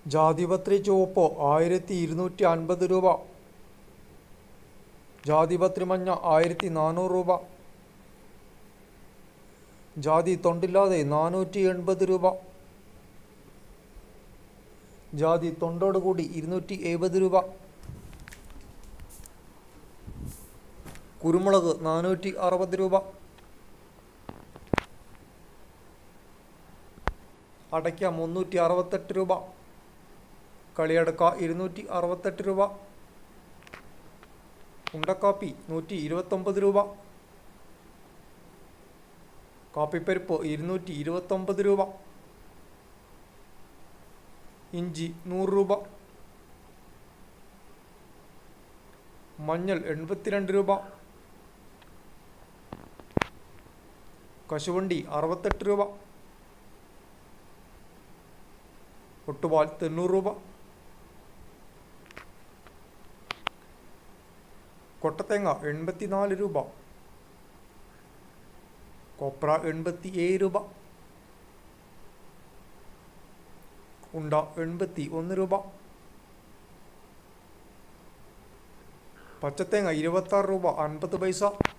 ജാതിപത്രി ചുവപ്പ് ആയിരത്തി ഇരുന്നൂറ്റി അൻപത് രൂപ ജാതിപത്രി മഞ്ഞ ആയിരത്തി നാനൂറ് രൂപ ജാതി തൊണ്ടില്ലാതെ നാനൂറ്റി എൺപത് രൂപ ജാതി തൊണ്ടോട് കൂടി ഇരുന്നൂറ്റി എഴുപത് രൂപ കുരുമുളക് നാനൂറ്റി അറുപത് രൂപ അടയ്ക്ക മുന്നൂറ്റി അറുപത്തെട്ട് രൂപ കളിയടക്ക ഇരുന്നൂറ്റി അറുപത്തെട്ട് രൂപ ഉണ്ടക്കാപ്പി നൂറ്റി ഇരുപത്തൊമ്പത് രൂപ കാപ്പിപ്പരിപ്പ് ഇരുന്നൂറ്റി ഇരുപത്തൊമ്പത് രൂപ ഇഞ്ചി നൂറ് രൂപ മഞ്ഞൾ എൺപത്തിരണ്ട് രൂപ കശുവണ്ടി അറുപത്തെട്ട് രൂപ ഒട്ടുപാൽ തൊണ്ണൂറ് രൂപ കൊട്ടത്തേങ്ങ എൺപത്തിനാല് രൂപ കൊപ്ര എൺപത്തി ഏഴ് രൂപ ഉണ്ട എൺപത്തി ഒന്ന് രൂപ പച്ചത്തേങ്ങ ഇരുപത്താറ് രൂപ അൻപത് പൈസ